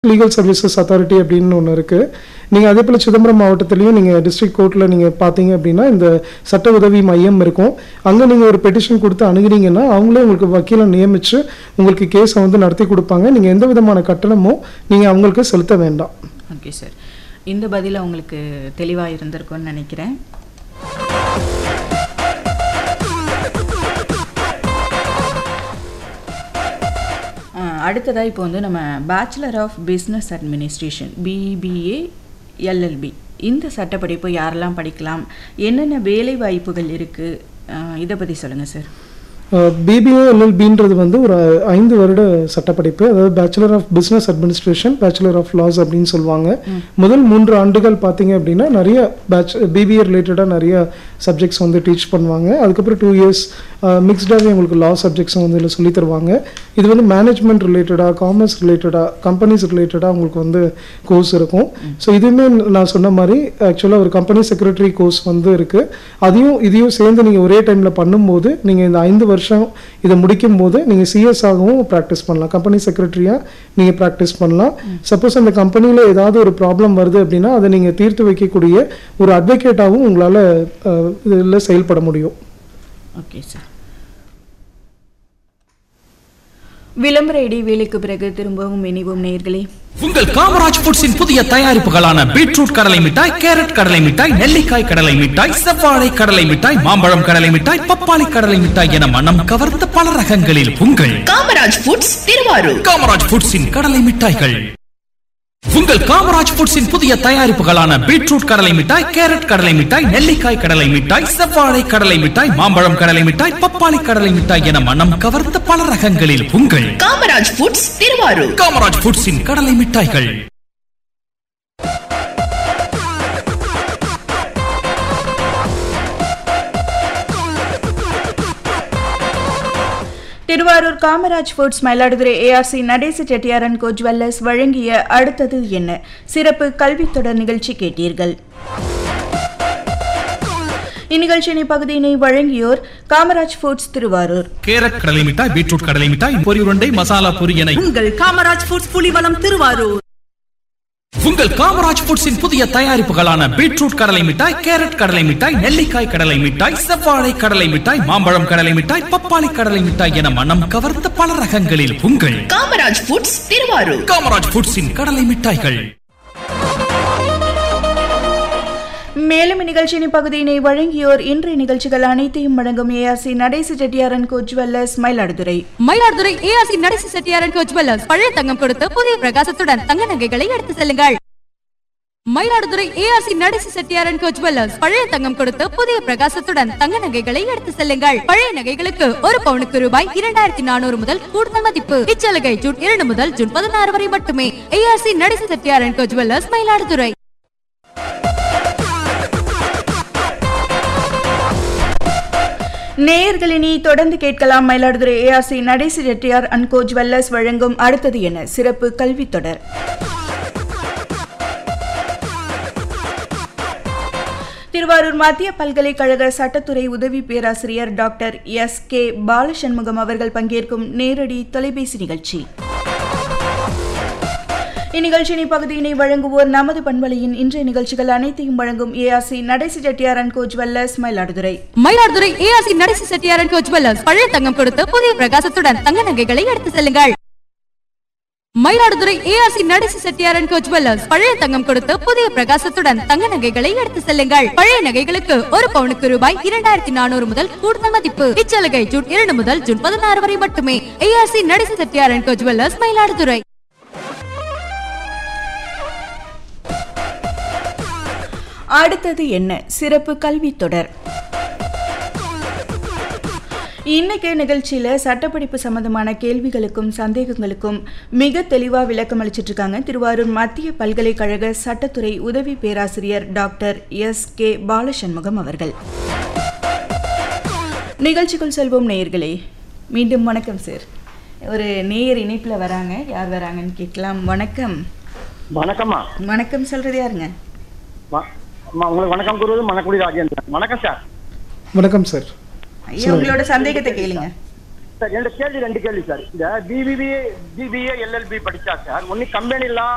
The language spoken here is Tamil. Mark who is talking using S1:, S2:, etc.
S1: லீகல் சர்வீசஸ் அத்தாரிட்டி அப்படின்னு ஒன்று இருக்குது நீங்கள் அதே போல் சிதம்பரம் மாவட்டத்துலேயும் நீங்கள் டிஸ்ட்ரிக்ட் கோர்ட்டில் நீங்கள் பார்த்தீங்க அப்படின்னா இந்த சட்ட உதவி மையம் இருக்கும் அங்கே நீங்கள் ஒரு பெட்டிஷன் கொடுத்து அணுகுனீங்கன்னா அவங்களே உங்களுக்கு வக்கீலை நியமித்து உங்களுக்கு கேஸை வந்து நடத்தி கொடுப்பாங்க நீங்கள் எந்த விதமான கட்டணமும் நீங்கள் அவங்களுக்கு செலுத்த வேண்டாம்
S2: ஓகே சார் இந்த பதில் உங்களுக்கு தெளிவாக இருந்திருக்கும்னு நினைக்கிறேன் அடுத்ததாக இப்போ வந்து நம்ம bachelor of business administration BBA LLB இந்த சட்டப்படிப்பு யாரெல்லாம் படிக்கலாம் என்னென்ன வேலை வாய்ப்புகள் இருக்குது இதை பற்றி சொல்லுங்கள் சார்
S1: பிபிஏ எல்எல்பின்றது வந்து ஒரு ஐந்து வருட சட்டப்படிப்பு அதாவது bachelor of business administration bachelor of laws அப்படின்னு சொல்லுவாங்க முதல் மூன்று ஆண்டுகள் பார்த்தீங்க அப்படின்னா நிறைய பேட்ச் பிபிஏ ரிலேட்டடாக நிறைய சப்ஜெக்ட்ஸ் வந்து டீச் பண்ணுவாங்க அதுக்கப்புறம் டூ இயர்ஸ் மிக்ஸ்டாகவே உங்களுக்கு லா சப்ஜெக்ட்ஸும் வந்து இதில் சொல்லித் தருவாங்க இது வந்து மேனேஜ்மெண்ட் ரிலேட்டடாக காமர்ஸ் ரிலேட்டடாக கம்பெனிஸ் ரிலேட்டடாக உங்களுக்கு வந்து கோர்ஸ் இருக்கும் ஸோ இதுவுமே நான் சொன்ன மாதிரி ஆக்சுவலாக ஒரு கம்பெனி செக்ரட்டரி கோர்ஸ் வந்து இருக்குது அதையும் இதையும் சேர்ந்து நீங்கள் ஒரே டைமில் பண்ணும்போது நீங்கள் இந்த ஐந்து வருஷம் இதை முடிக்கும் போது நீங்கள் சிஎஸ் ஆகவும் ப்ராக்டிஸ் பண்ணலாம் கம்பெனி செக்ரட்டரியாக நீங்கள் ப்ராக்டிஸ் பண்ணலாம் சப்போஸ் அந்த கம்பெனியில் ஏதாவது ஒரு ப்ராப்ளம் வருது அப்படின்னா அதை நீங்கள் தீர்த்து வைக்கக்கூடிய ஒரு அட்வொகேட்டாகவும் உங்களால் இதில் செயல்பட முடியும்
S2: ஓகே சார் விளம்பர இடைவேளைக்கு பிறகு திரும்பவும் இணைவோம் நேர்களே
S3: உங்கள் காமராஜ் ஃபுட்ஸின் புதிய தயாரிப்புகளான பீட்ரூட் கடலை மிட்டாய் கேரட் கடலை மிட்டாய் நெல்லிக்காய் கடலை மிட்டாய் செவ்வாழை கடலை மிட்டாய் மாம்பழம் கடலை மிட்டாய் பப்பாளி கடலை மிட்டாய் என மனம் கவர்ந்த பல ரகங்களில் உங்கள்
S4: காமராஜ் ஃபுட்ஸ் திருவாரூர்
S3: காமராஜ் ஃபுட்ஸின் கடலை மிட்டாய்கள் உங்கள் காமராஜ் ஃபுட்ஸின் புதிய தயாரிப்புகளான பீட்ரூட் கடலை மிட்டாய் கேரட் கடலை மிட்டாய் நெல்லிக்காய் கடலை மிட்டாய் செவ்வாழை கடலை மிட்டாய் மாம்பழம் கடலை மிட்டாய் பப்பாளி கடலை மிட்டாய் என மனம் கவர்ந்த பல ரகங்களில் உங்கள்
S4: காமராஜ் ஃபுட்ஸ் திருவாரூர்
S3: காமராஜ் ஃபுட்ஸின் கடலை மிட்டாய்கள்
S2: திருவாரூர் காமராஜ் ஃபுட்ஸ் மயிலாடுதுறை ஏஆர்சி நடேச செட்டியாரன் கோ ஜுவல்லர்ஸ் வழங்கிய அடுத்தது என்ன சிறப்பு கல்வித் தொடர் நிகழ்ச்சி கேட்டீர்கள் இந்நிகழ்ச்சியின் இப்பகுதியினை வழங்கியோர் காமராஜ் ஃபுட்ஸ் திருவாரூர்
S3: கேரட் கடலை மிட்டாய் பீட்ரூட் கடலை மிட்டாய் பொரி உருண்டை மசாலா பொரி என
S5: உங்கள் காமராஜ் ஃபுட்ஸ் புலிவலம் திருவாரூர்
S3: உங்கள் காமராஜ் ஃபுட்ஸின் புதிய தயாரிப்புகளான பீட்ரூட் கடலை மிட்டாய் கேரட் கடலை மிட்டாய் நெல்லிக்காய் கடலை மிட்டாய் செவ்வாழை கடலை மிட்டாய் மாம்பழம் கடலை மிட்டாய் பப்பாளி கடலை மிட்டாய் என மனம் கவர்ந்த பல ரகங்களில் உங்கள்
S4: காமராஜ் ஃபுட்ஸ் திருவாரூர்
S3: காமராஜ் ஃபுட்ஸின் கடலை மிட்டாய்கள்
S2: மேலும் இந்நிகழ்ச்சியின் பகுதியினை வழங்கியோர் இன்றைய நிகழ்ச்சிகள் அனைத்தையும் வழங்கும் ஏஆர்சி நடேச செட்டியாரன் கோ ஜுவல்லர்ஸ் மயிலாடுதுறை
S6: மயிலாடுதுறை ஏஆர்சி நடேசி செட்டியாரன் கோ ஜுவல்லர்ஸ் பழைய தங்கம் கொடுத்து புதிய பிரகாசத்துடன் தங்க நகைகளை எடுத்து செல்லுங்கள் மயிலாடுதுறை ஏஆர்சி நடேசி செட்டியாரன் கோ ஜுவல்லர்ஸ் பழைய தங்கம் கொடுத்து புதிய பிரகாசத்துடன் தங்க நகைகளை எடுத்து செல்லுங்கள் பழைய நகைகளுக்கு ஒரு பவுனுக்கு ரூபாய் இரண்டாயிரத்தி நானூறு முதல் கூடுதல் மதிப்பு இச்சலுகை ஜூன் இரண்டு முதல் ஜூன் பதினாறு வரை மட்டுமே ஏஆர்சி நடேசி செட்டியாரன் கோ ஜுவல்லர்ஸ் மயிலாடுதுறை
S2: நேயர்களினி தொடர்ந்து கேட்கலாம் மயிலாடுதுறை ஏஆர்சி நடேச செட்டியார் அண்ட் கோ ஜுவல்லர்ஸ் வழங்கும் அடுத்தது என்ன சிறப்பு கல்வித் தொடர் திருவாரூர் மத்திய பல்கலைக்கழக சட்டத்துறை உதவி பேராசிரியர் டாக்டர் எஸ் கே பாலசண்முகம் அவர்கள் பங்கேற்கும் நேரடி தொலைபேசி நிகழ்ச்சி இந்நிகழ்ச்சியின் பகுதியினை வழங்குவோர் நமது பண்பலையின் இன்றைய நிகழ்ச்சிகள் அனைத்தையும் வழங்கும் ARC Nadesi Chettiar and co jewellers Mayiladuthurai
S6: Mayiladuthurai ARC நடேசி செட்டியாரன் கோ ஜுவல்லர்ஸ் பழைய தங்கம் கொடுத்து புதிய பிரகாசத்துடன் தங்க நகைகளை எடுத்து செல்லுங்கள் மயிலாடுதுறை ஏஆர்சி நடேசி செட்டியாரன் கோ ஜுவல்லர்ஸ் பழைய தங்கம் கொடுத்து புதிய பிரகாசத்துடன் தங்க நகைகளை எடுத்து செல்லுங்கள் பழைய நகைகளுக்கு ஒரு பவுனுக்கு ரூபாய் இரண்டாயிரத்தி நானூறு முதல் கூடுதல் மதிப்பு இச்சலுகை ஜூன் இரண்டு முதல் ஜூன் பதினாறு வரை மட்டுமே ஏஆர்சி நடேசி செட்டியாரன் கோ ஜுவல்லர்ஸ் மயிலாடுதுறை
S2: அடுத்தது என்ன சிறப்பு கல்வி தொடர் இன்னைக்கு நிகழ்ச்சியில சட்டப்படிப்பு சம்பந்தமான கேள்விகளுக்கும் சந்தேகங்களுக்கும் மிக தெளிவா விளக்கம் அளிச்சிட்டு இருக்காங்க திருவாரூர் மத்திய பல்கலைக்கழக சட்டத்துறை உதவி பேராசிரியர் டாக்டர் எஸ் கே பாலசண்முகம் அவர்கள் நிகழ்ச்சிக்குள் செல்வோம் நேயர்களே மீண்டும் வணக்கம் சார் ஒரு நேயர் இணைப்புல வராங்க யார் வராங்கன்னு கேட்கலாம் வணக்கம்
S7: வணக்கம்மா
S2: வணக்கம் சொல்றது யாருங்க
S7: வ- அம்மா உங்களுக்கு வணக்கம் கூறுவது மணக்குடி ராஜேந்திரன் வணக்கம் சார்
S1: வணக்கம் சார்
S2: ஐயா உங்களோட சந்தேகத்தை கேளுங்க
S7: சார் என்னோட கேள்வி ரெண்டு கேள்வி சார் இந்த பிபிபி பிபிஏ எல்எல்பி படிச்சா சார் ஒன்னு கம்பெனி